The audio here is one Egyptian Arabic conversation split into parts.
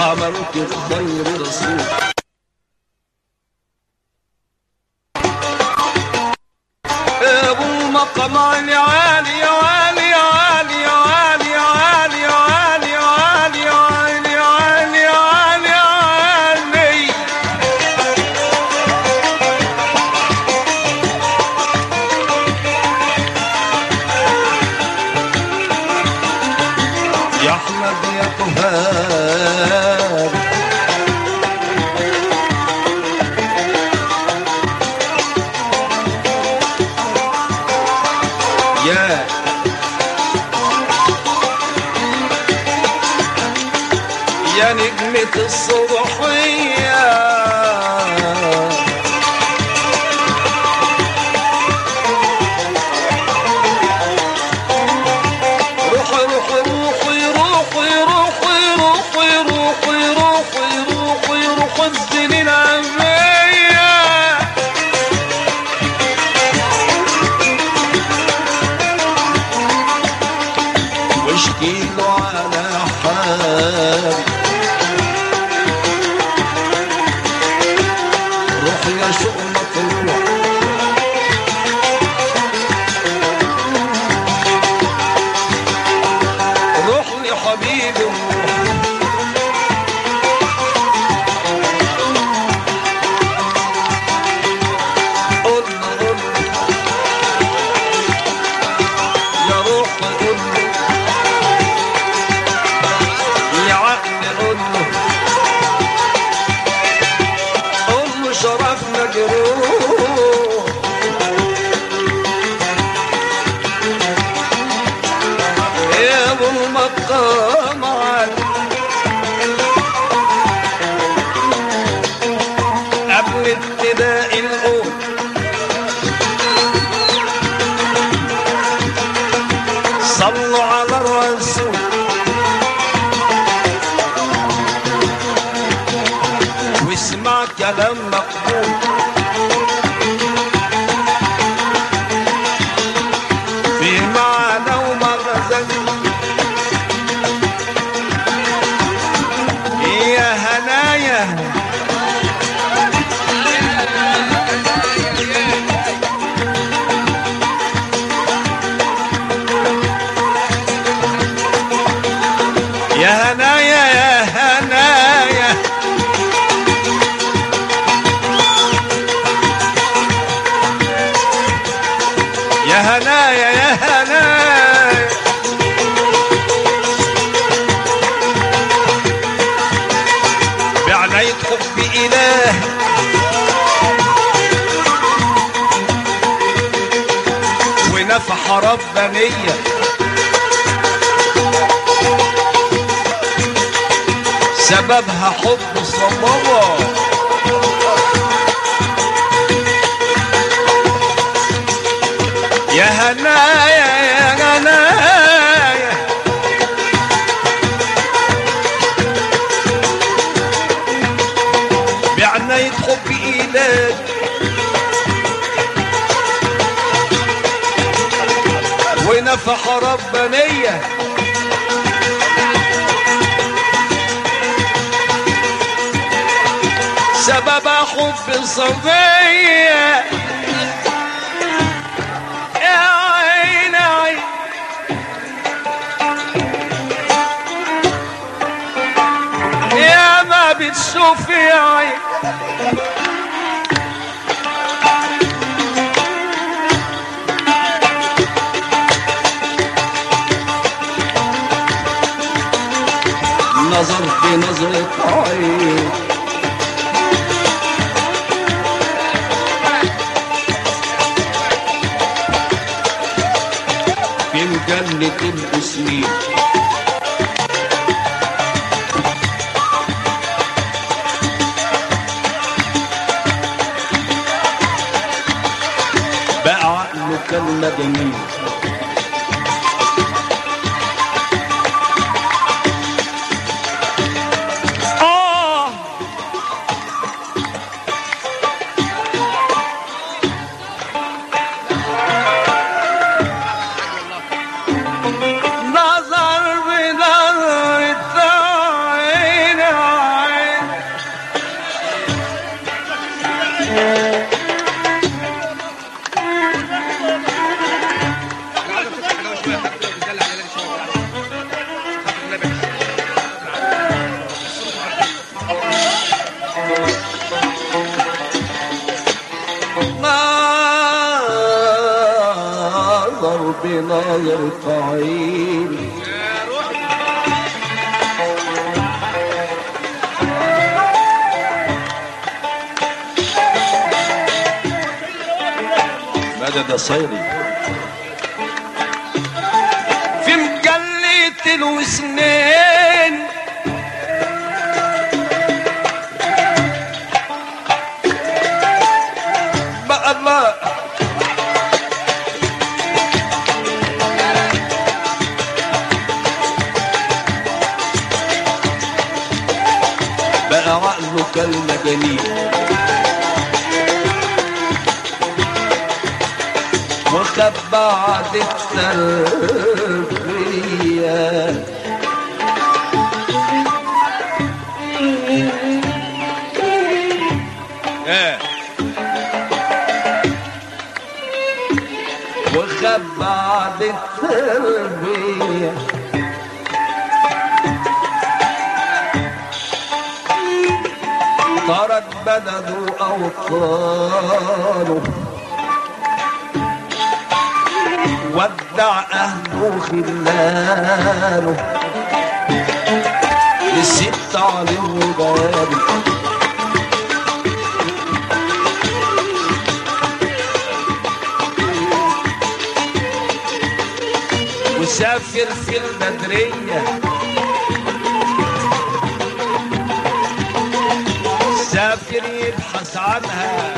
عملت الخير رسول يا ابو المقام عالي عالي عالي عالي عالي عالي عالي عالي عالي عالي عالي عالي يا احمد يا كهان يا يا نجمة الصبحية روحي روحي روحي روحي روحي روحي روحي روحي روحي روحي السنين عمية واشكي له على حالي روح يا شؤمك روح روح لي حبيبي روح قول له قول له يا روح قول له يا عقل قول له قول له شرف مجروح يا ابو المقام عالي قبل ابتداء الأول صلوا على الرسول واسمع كلام مقبول في معنى ومغزى يا هنايا يا هنايا يا هنايا يا هنايا يا هنايا بعناية حب إله ونفحة ربانية سببها حب صبابة يا هنايا يا هنايا بعناية حب إيلاد ونفحة ربانية سبب حب صبية يا عين عين يا ما بتشوف يا عين نظر في نظرة عين في مجلة المسلمين بقى عقله كلمة جميل آه نظر بنظرة عين نظرة عيني مدد يا صيري في مجلة الوسنين بقى الله بقى عقله كالمجانين وخد بعد التربية ايه وخد بعد التربية طرد بدده أوطانه ودع أهله خلانه الست عليه وبابه وسافر في البدرية سافر يبحث عنها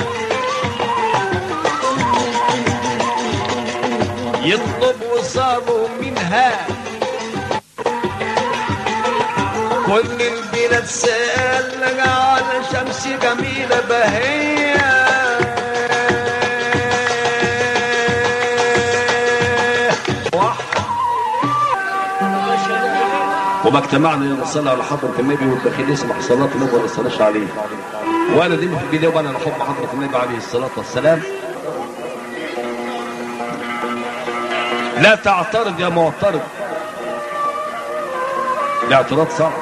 يطلب وصاله منها كل البلاد سأل على شمس جميلة بهية وما اجتمعنا لنصلي على حضرة النبي والبخيل يسمح صلاة النبي ولا يصلاش عليه وانا دي في البداية وانا نحب حضرة النبي عليه الصلاة والسلام لا تعترض يا معترض الاعتراض صعب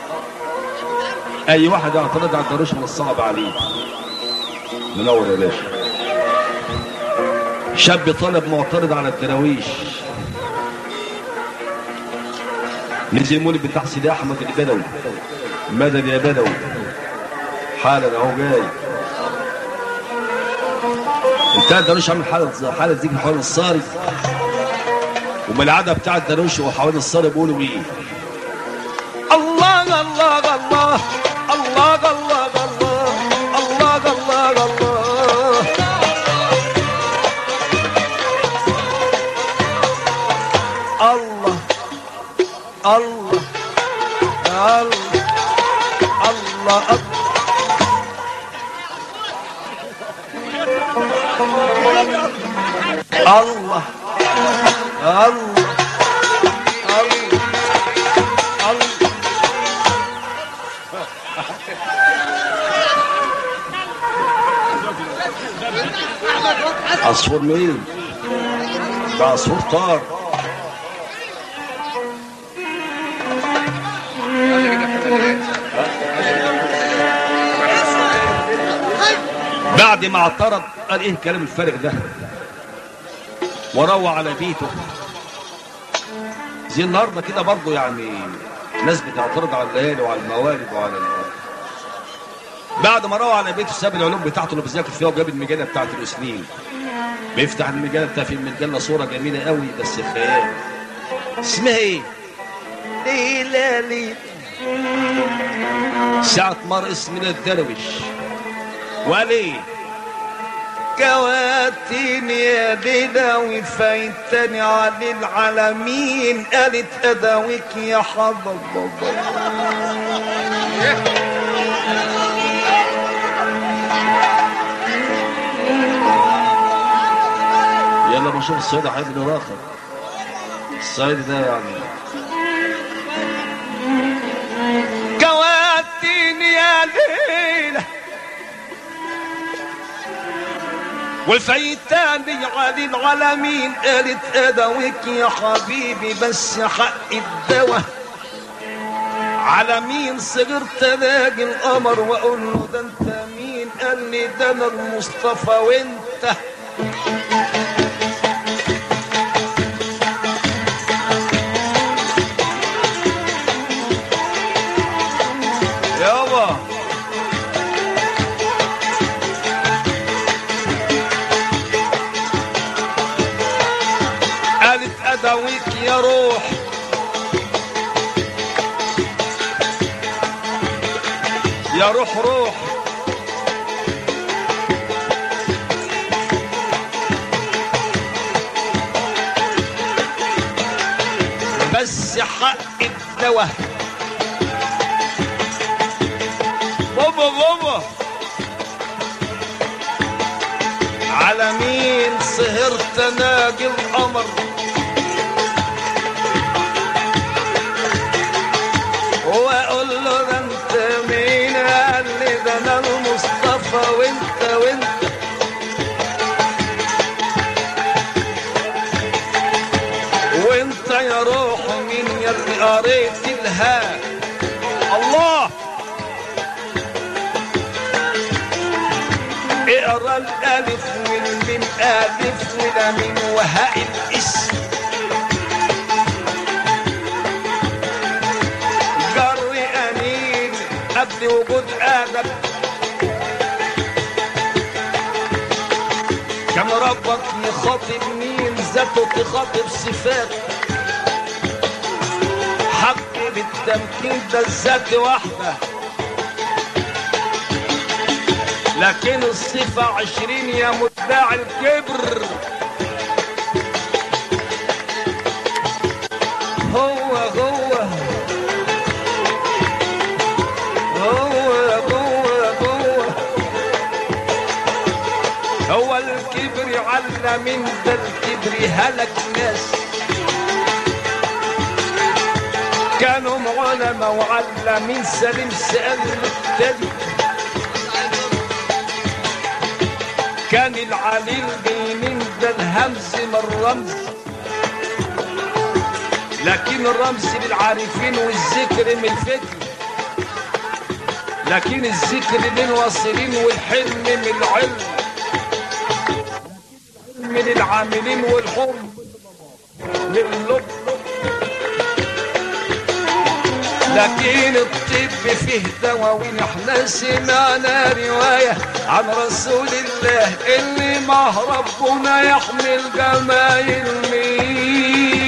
اي واحد يعترض على الدروش من الصعب عليه منور يا باشا شاب طالب معترض على الدراويش نزل مولد بتاع سيدي احمد البدوي مدد يا بدوي حالا اهو جاي انت الدروش عامل حاله حاله ذكر حوالين الصاري وبالعاده بتاع الدروش وحوالين الصاري بيقولوا ايه الله الله الله الله الله الله الله الله الله الله الله الله الله الله الله الله الله عصفور مين؟ ده عصفور طار بعد ما اعترض قال ايه الكلام الفارغ ده وروى على بيته زي النهارده كده برضه يعني ناس بتعترض على الليالي وعلى الموالد وعلى ال... بعد ما روى على بيته ساب العلوم بتاعته اللي بيذاكر فيها وجاب المجله بتاعت الاسنين بيفتح المجله بتاع في المجله صوره جميله قوي بس خيال اسمها ايه؟ ليلى ليلى ساعة مر اسم الدرويش وقال ايه؟ كواتين يا ليلى وفايتني عن العالمين قالت اداويك يا حبب يلا بشوف الصيد حبيبي راخر الصيد ده يعني كواتين يا ليلى والفيتاني علي العالمين قالت اداويك يا حبيبي بس حق الدواء على مين صغرت الاقي القمر واقول له ده انت مين قال لي ده انا المصطفى وانت يا روح روح بس حق الدواء بابا بابا على مين سهرت ناجي القمر واقول له ده انت مين قال لي ده انا المصطفى وانت وانت وانت يا روح مين يا اللي قريت الها الله اقرا الالف والميم الف والامين وهاء الاسم جر انين قبل وجود ادم كان ربك يخاطب مين ذاته تخاطب صفات حق بالتمكين ده الذات واحده لكن الصفة عشرين يا مدعي الكبر هو هو هو هو هو هو الكبر على من ده الكبر هلك ناس كانوا علماء وعلمين سليم سأل التاني كان العليل بيمين ده الهمز من الرمز لكن الرمز للعارفين والذكر من الفكر لكن الذكر للواصلين والحلم من العلم من العاملين والحرم للب لكن الطب فيه دواوين احنا سمعنا رواية عن رسول الله اللي مع ربنا يحمل جمايل مين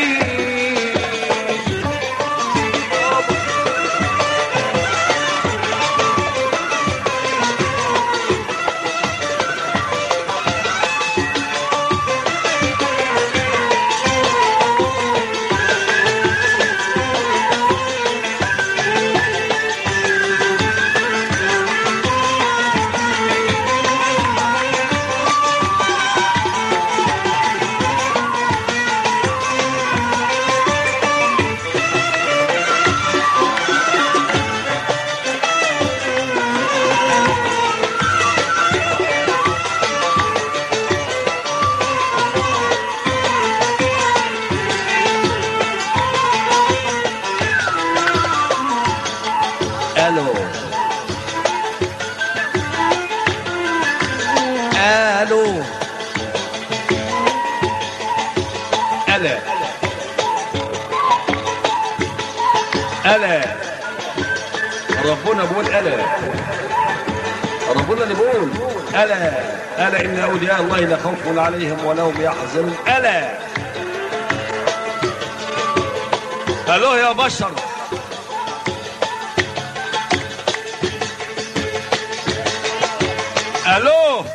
الو الو الا الا ربنا بيقول الا ربنا اللي بيقول الا الا ان اولياء الله لا خوف عليهم ولا هم يحزنون الا الو يا بشر الو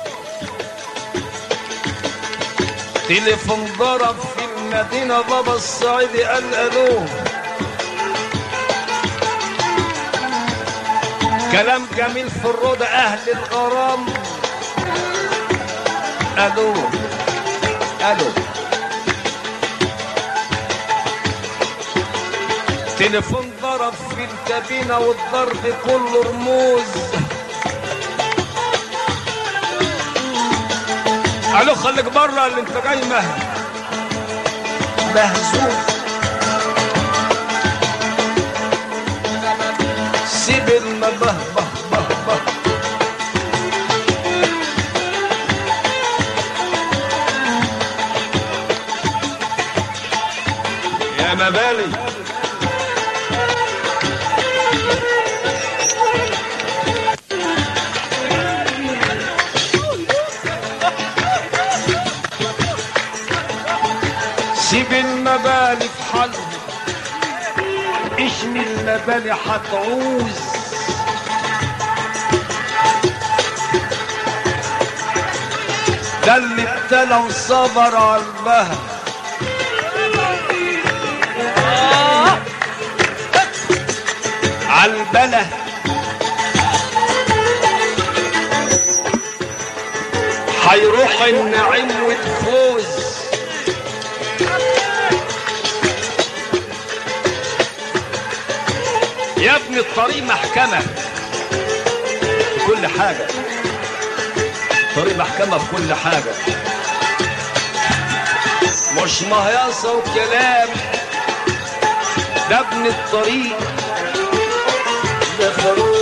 تليفون ضرب في المدينة بابا الصعيدي قال الو كلام جميل في الروضة اهل الغرام الو الو تليفون ضرب في الكابينة والضرب كله رموز الو خليك بره اللي انت جاي مه مهزوم سيب المبه به به به يا مبالي سيب المبالي في حالهم اشمي المبالي هتعوز ده اللي ابتلى وصبر على البهر على البلا هيروح النعيم وتفوز يا ابن الطريق محكمة في كل حاجة الطريق محكمة في كل حاجة مش مهيصة وكلام ده ابن الطريق ده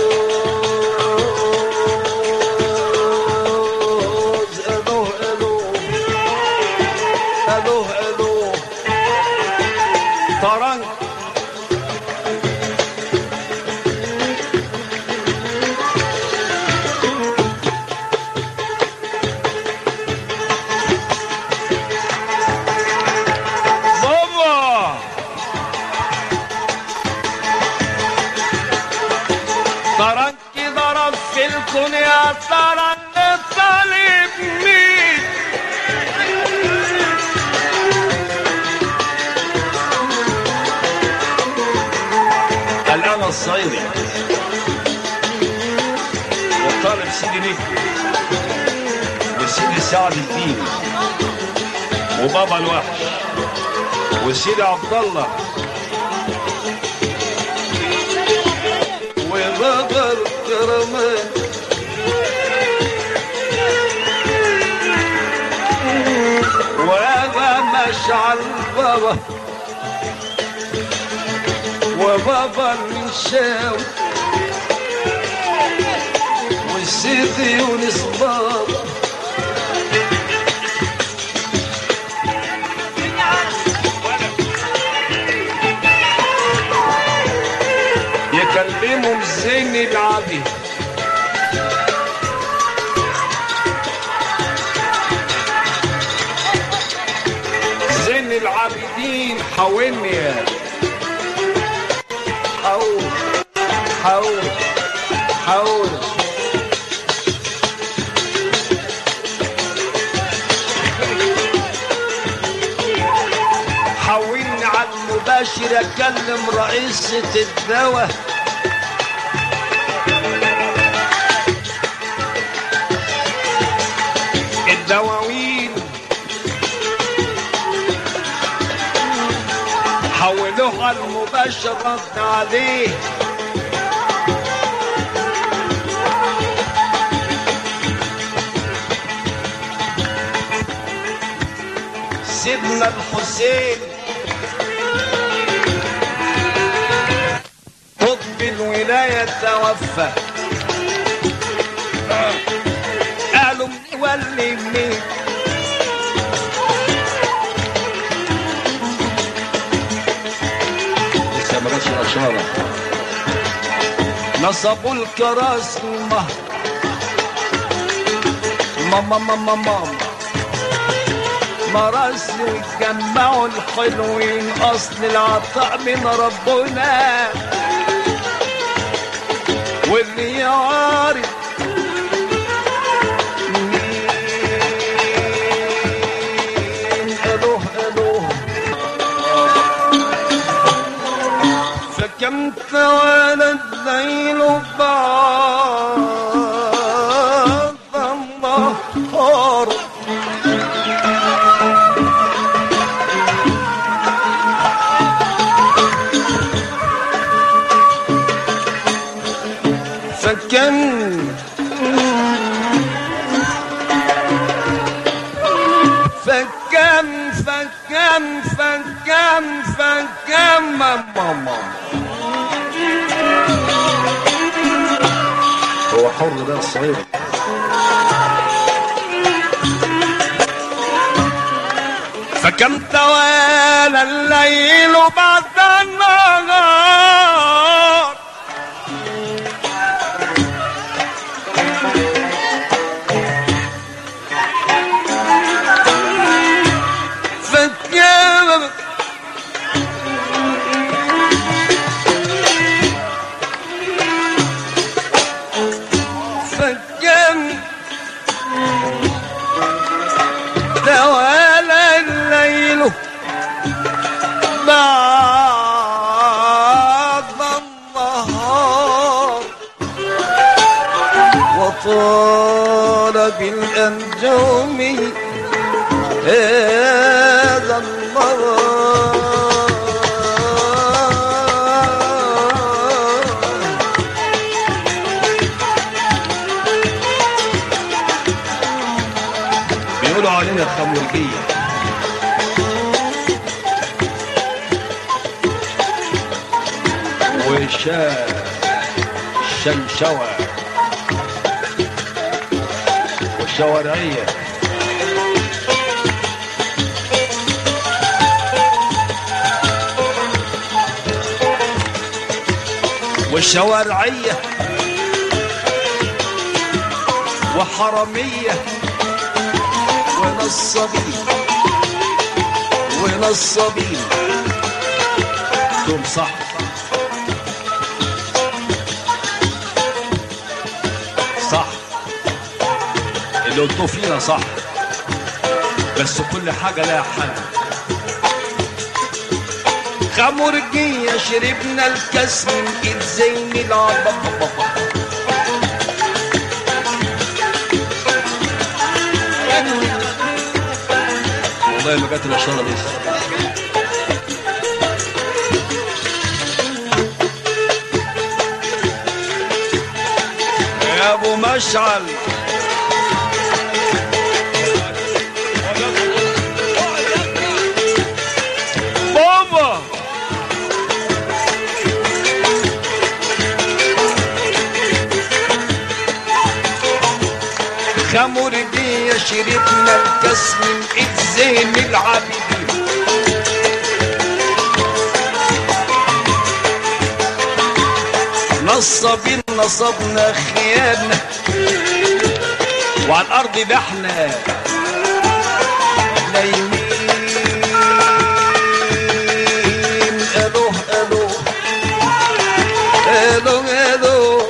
فروز ألوه ألوه ألوه ألوه طرنك بابا ترك ضرب في الكون يا ترى الطالب مين الآن الصعيدي والطالب سيدي نجم وسيدي سعد الدين وبابا الوحش وسيدي عبد الله وبابا الكرمان وابا مشعل بابا وبابا المنشاوي وسيدي يونس بابا يكلمهم زين العبيد زين العابدين حاولني يا حاول حاول حاول حاولني على المباشر اكلم رئيسة الدواء الدواوين حولوها المباشر رد عليه سيدنا الحسين قطب الولاية توفى قالوا ولي منين لسه ما جاتش الاشاره نصبوا الكراسي المهر ماما ماما ماما مراسي ويجمعوا الحلوين اصل العطاء من ربنا واللي يعارف مين الوه الوه فكم توالى الليل بعد النهار فكم فكم فكم فكم فكم ماما هو حر ده الصغير فكم توالى الليل بعد النهار فكم فكم طالب الأنجوم هذا المرض بيقولوا علينا الخمرجية وشا شنشوة والشوارعية والشوارعية وحرمية ونصابين ونصابين دول صح صح اللي قلتوه فينا صح بس كل حاجة لها حل خمرجية شربنا الكاس من ايد زين العبابة والله ما جت الاشاره لسه يا ابو مشعل بابا خمرجية شربنا الكاس من ايد زين العابدين نصابين نصبنا خيانة وعلى الأرض ده احنا نايمين الو الو الو الو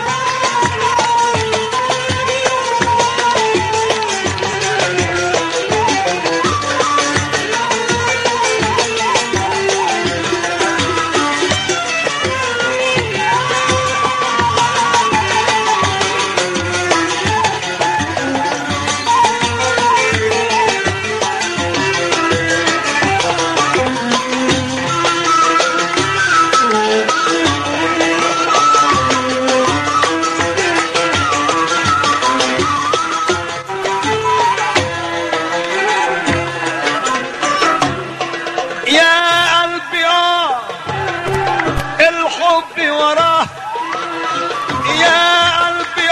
يا قلبي اه الحب وراه يا قلبي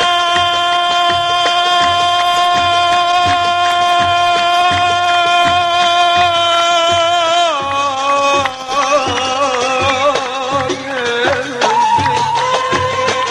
آه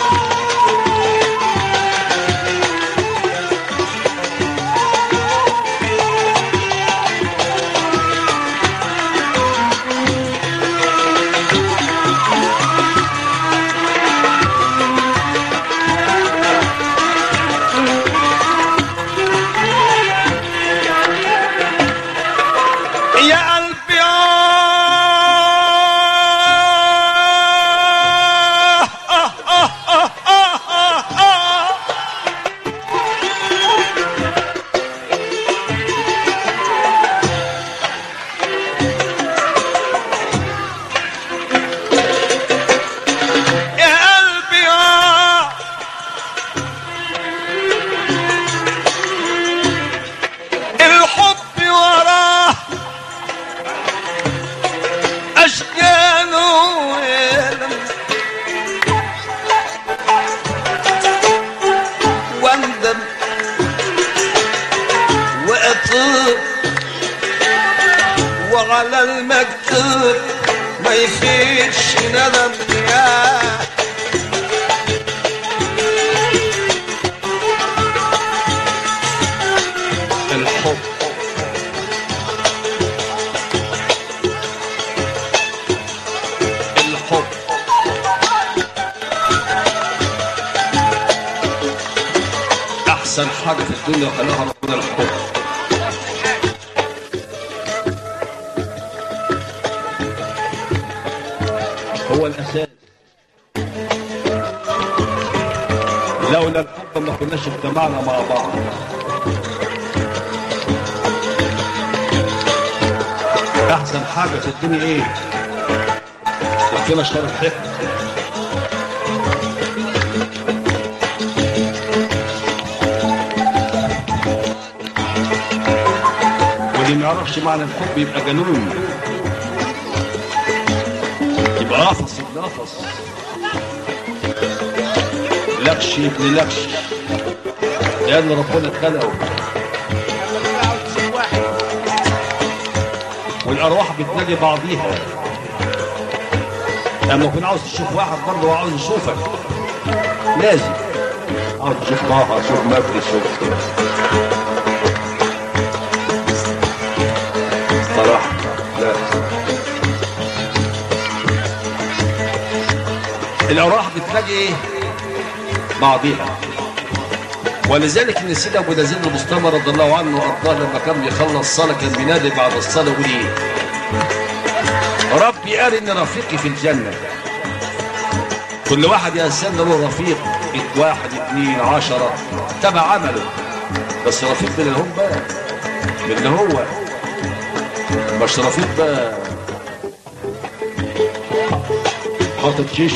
يا قلبي آه آه آه آه آه آه يا قلبي آه الحب وراه أشجانه ويلم واندم واطير وعلى المكتوب ما يفيدش ندم يا الحب الحب احسن حاجه في الدنيا خلاها ربنا الحب هو الاساس لولا الحب ما كناش اجتمعنا مع بعض احسن حاجه في الدنيا ايه ربنا اشترى الحكمه واللي ما يعرفش معنى الحب يبقى جنون يبقى قفص ابن قفص لكش ابن لكش لان ربنا خلقه والارواح بتنادي بعضيها لما تكون عاوز تشوف واحد برضه هو عاوز يشوفك لازم عاوز تشوف طه شوف مجدي شوف صراحة لا الأرواح بتلاقي إيه؟ بعضيها ولذلك ان سيدي ابو نزيل المستمر رضي الله عنه وارضاه لما كان بيخلص صلاه كان بينادي بعد الصلاه يقول ايه؟ ربي ارني رفيقي في الجنه كل واحد يا انسان له رفيق واحد اثنين عشرة تبع عمله بس رفيق من اللي هم بقى من اللي هو مش رفيق بقى حاطط شيش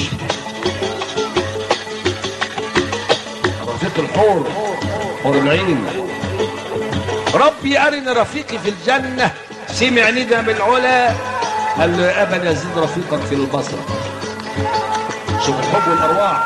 رفيق الحور حور العين ربي أرني رفيقي في الجنة سمع ندى من العلا قال له يا أبا يزيد رفيقك في البصرة شوف الحب والأرواح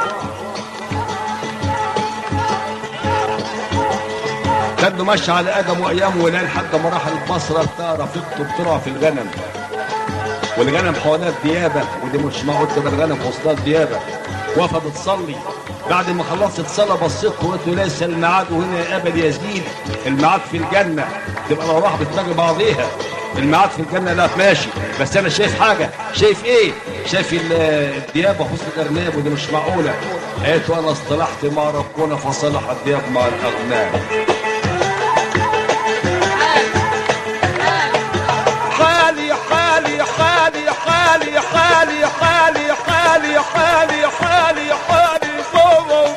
كان ماشي على ادم وايام وليل لحد ما راح البصره بتاع رفيقته بترعى في الغنم والغنم حواليها الديابه ودي مش معقول تبقى الغنم في وسطها الديابه واقفه بتصلي بعد ما خلصت صلاه بصيت وقلت له ليس الميعاد وهنا يا ابا يزيد الميعاد في الجنه تبقى الارواح بتلاقي بعضيها الميعاد في الجنه لا ماشي بس انا شايف حاجه شايف ايه شايف ال- الديابه حسن الارناب ودي مش معقوله قالت وانا اصطلحت مع ربنا فصلح الدياب مع الاغنام حالي حالي حالي حالي حالي حالي حالي حالي حالي حالي صوموا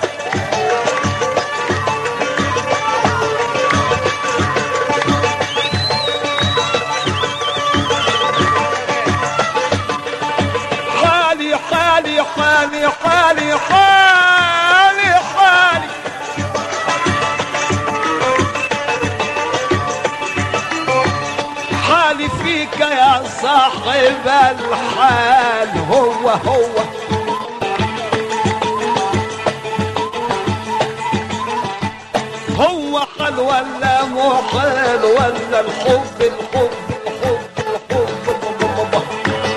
حالي حالي حالي حالي حالي حالي حالي فيك يا صاحب الحال هو هو هو حال ولا مو حال ولا الحب الحب الحب الحب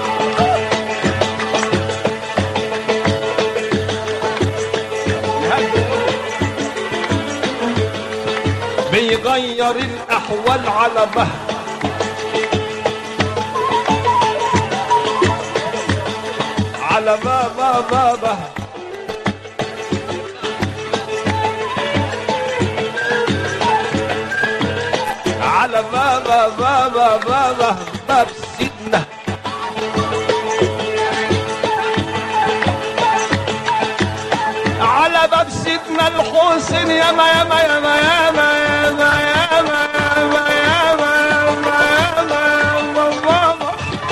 بيغير الأحوال على مهل على بابا بابا على بابا بابا بابا باب سيدنا على باب سيدنا الحسين ياما ياما ياما ياما ياما ياما ياما ياما ياما ياما ياما بابا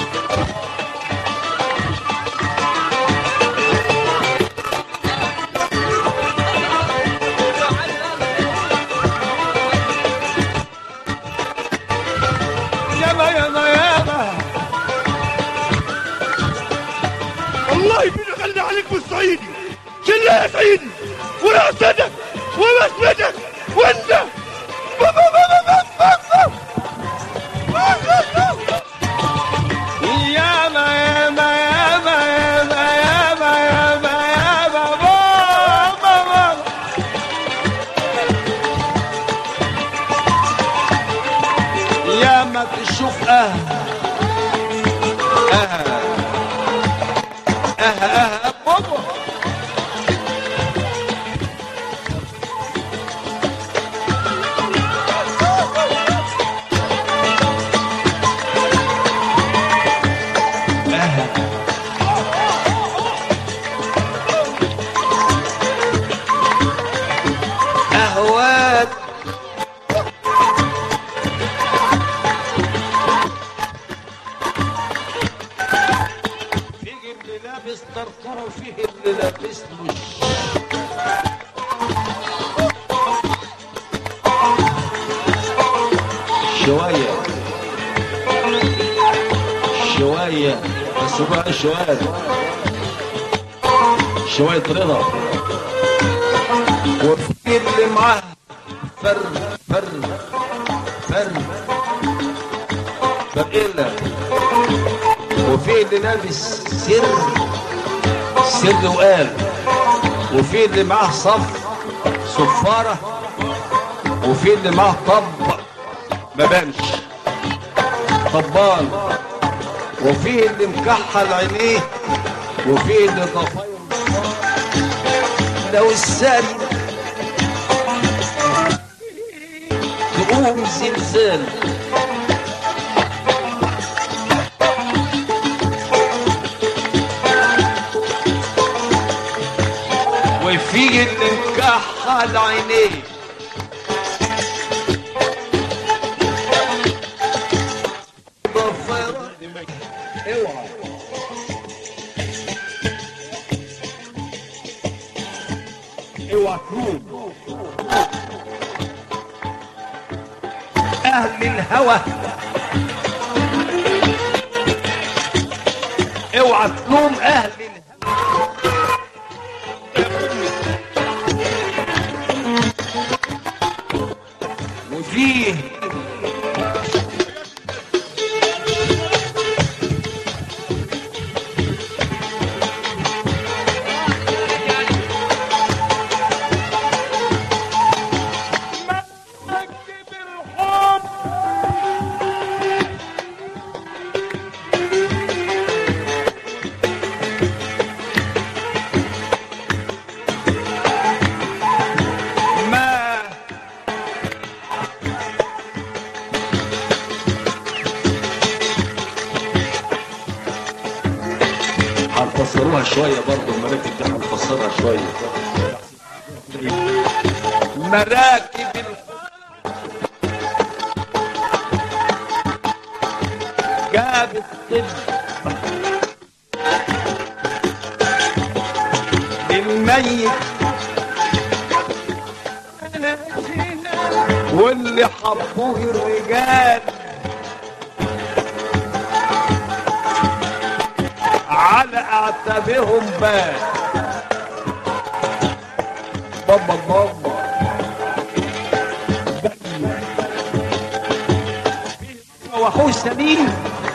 ياما ياما ياما الله يبين خلي عليك بالصعيدي شله يا سعيدي ولا صدق ولا صدق وانت بابا بابا بابا بابا ياما ياما ياما ياما ياما ياما ياما بابا بابا ياما تشوف اه اه اه اه بابا اللي لابس له شوية شوية بس بقى شوية شوية رضا وفي اللي معاه فر فر فر فرقلة وفي اللي لابس سر سر وقال وفي اللي معاه صف صفارة وفي اللي معاه طب ما بانش طبان وفي اللي مكحل عينيه وفي اللي ضفاير لو الساري تقوم زلزال وفي اللي مكحل عينيه ضفاير اوعى اوعى تروم اهل الهوى اوعى تلوم اهل الهوى وفيه ما هنفسروها شوية برضه المراكب دي هنفسرها شوية مراكب الخ- جاب الطب للميت واللي حبوه الرجال على اعتابهم بال بابا بابا وحوش سليم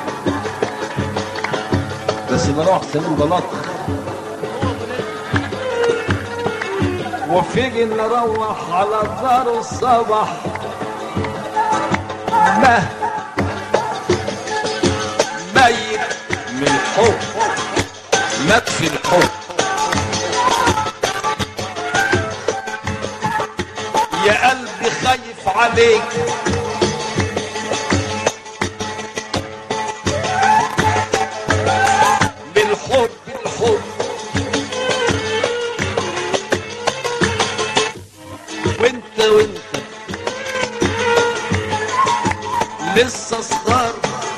بس نروح سليم غلط وفيجي نروح على دار الصباح ما ميت من الحب مات في الحب يا قلبي خايف عليك بالحب الحب وانت وانت لسه صغار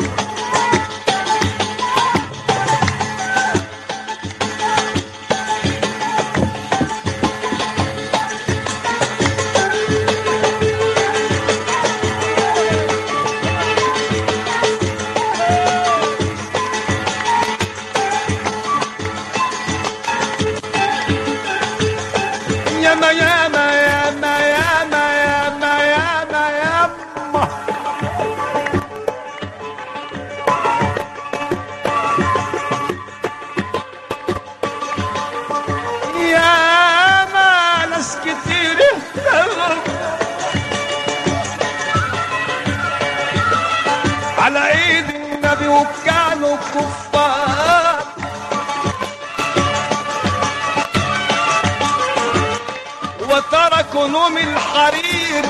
ياما ياما ياما ياما ياما ياما ياما ياما ناس كتير على ايد النبي وكانوا كفار وتركوا نوم الحرير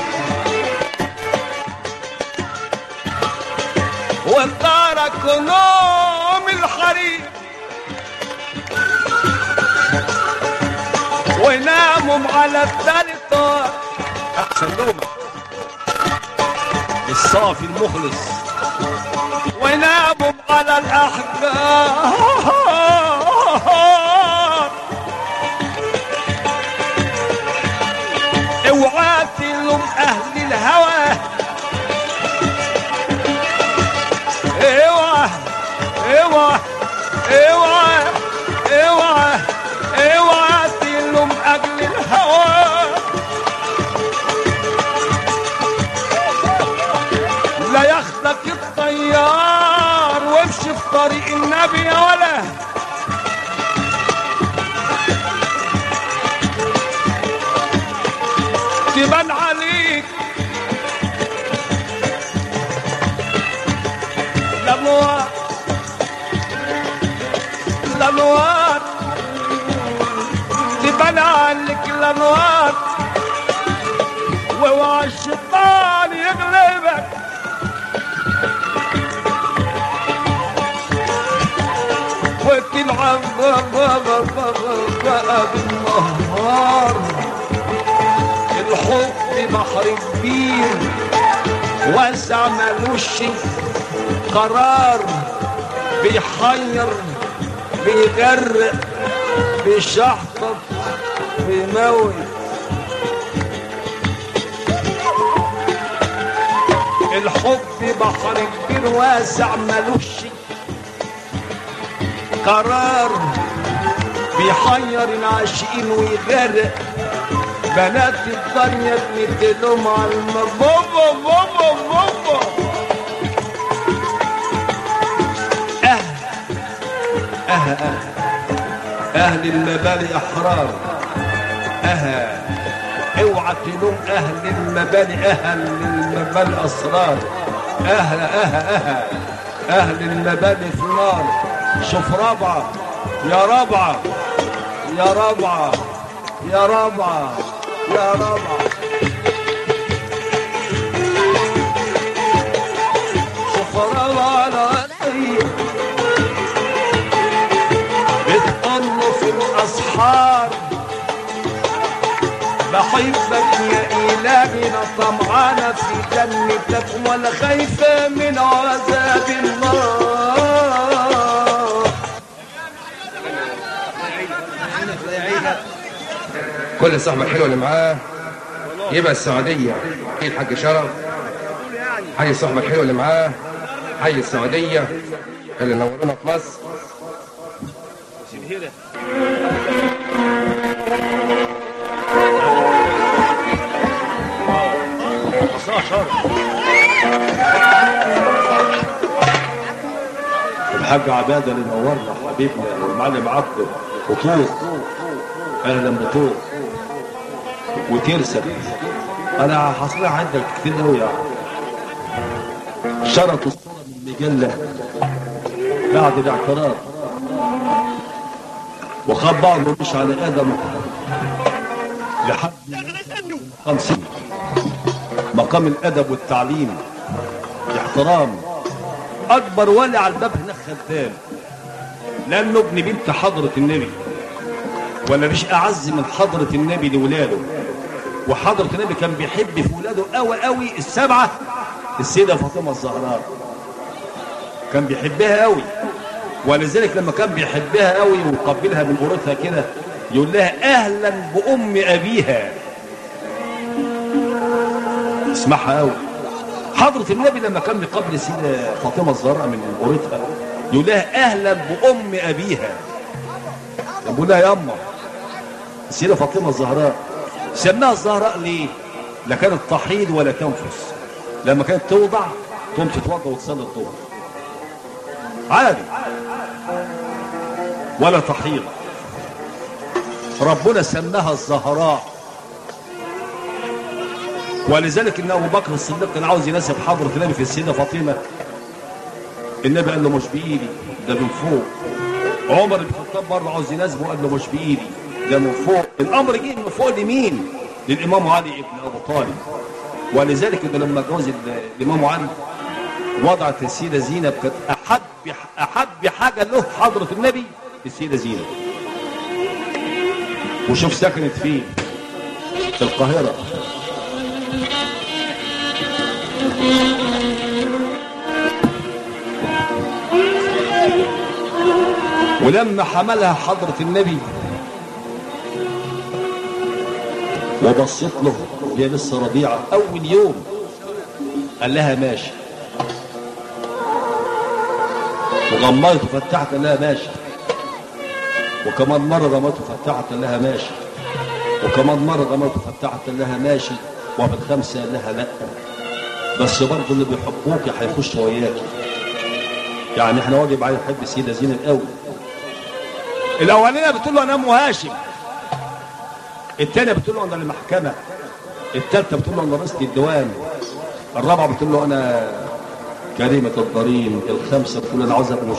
وتركوا نوم الحرير وناموا على الثالثة أحسن نومة الصافي المخلص وناموا على الأحجار تبان عليك الانوار الانوار تبان عليك الانوار واوعى الشيطان يغلبك وتلعب بقى بالنهار الحب بحر كبير واسع ملوش قرار بيحير بيغرق بيشحطط بيموت الحب بحر كبير واسع ملوش قرار بيحير العاشقين ويغرق بنات الدنيا بندلهم على الم- بابا بابا بابا أه أه أه أهل المباني أحرار أه اوعى تلوم أهل المباني أهل المباني أسرار أهل أه أه أهل المباني في نار شوف رابعة يا رابعة يا رابعة يا رابعة يا رابعة شوف رابعة على رأيي بتقول في الأسحار بحبك يا إلهي أنا طمعانة في جنتك ولا خايفة من عذاب النار كل صاحبك حلو اللي معاه يبقى السعودية حي الحاج شرف حي صاحبك حلو اللي معاه حي السعودية اللي نورونا في مصر الحاج عباده اللي نورنا حبيبنا والمعلم عبده وطوق اهلا بطوق وترسل انا حصلها عندك كتير قوي يعني شرط الصوره من مجله بعد الاعتراف وخد بعضه مش على ادم لحد خمسين مقام الادب والتعليم احترام اكبر ولي على الباب هناك خدام لانه ابن بنت حضره النبي ولا مش اعز من حضره النبي لاولاده وحضره النبي كان بيحب في ولاده قوي قوي السبعه السيده فاطمه الزهراء كان بيحبها قوي ولذلك لما كان بيحبها قوي ويقبلها من قرتها كده يقول لها اهلا بام ابيها اسمعها قوي حضرة النبي لما كان بيقابل السيدة فاطمة الزهراء من قريتها يقول لها أهلا بأم أبيها بيقول لها يا أما السيدة فاطمة الزهراء سماها الزهراء ليه؟ لا كانت تحيض ولا تنفس لما كانت توضع تقوم تتوضا وتصلي الظهر عادي ولا تحيض ربنا سماها الزهراء ولذلك ان ابو بكر الصديق كان عاوز يناسب حضره النبي في السيده فاطمه النبي قال له مش بايدي ده من فوق عمر بن الخطاب برضه عاوز يناسبه قال له مش بايدي ده من فوق الامر جه من فوق لمين؟ للامام علي بن ابو طالب ولذلك انه لما جوز ال- الامام علي وضعت السيده زينب كانت احب احب حاجه له حضره النبي السيده زينب وشوف سكنت فين في القاهره ولما حملها حضرة النبي وبصت له يا لسه ربيعة أول يوم قال لها ماشي وغمضت وفتحت قال لها ماشي وكمان مرة غمضت وفتحت قال لها ماشي وكمان مرة غمضت وفتحت قال لها ماشي وفي الخمسة قال لها لا بس برضه اللي بيحبوك هيخش وياك يعني احنا واجب علينا نحب السيدة زينب قوي الاولانيه بتقول له انا ام هاشم الثانيه بتقول له انا المحكمه الثالثه بتقول له انا رئيسة الديوان الرابعه بتقول له انا كريمه الضريم الخامسه بتقول له انا عاوز ابقى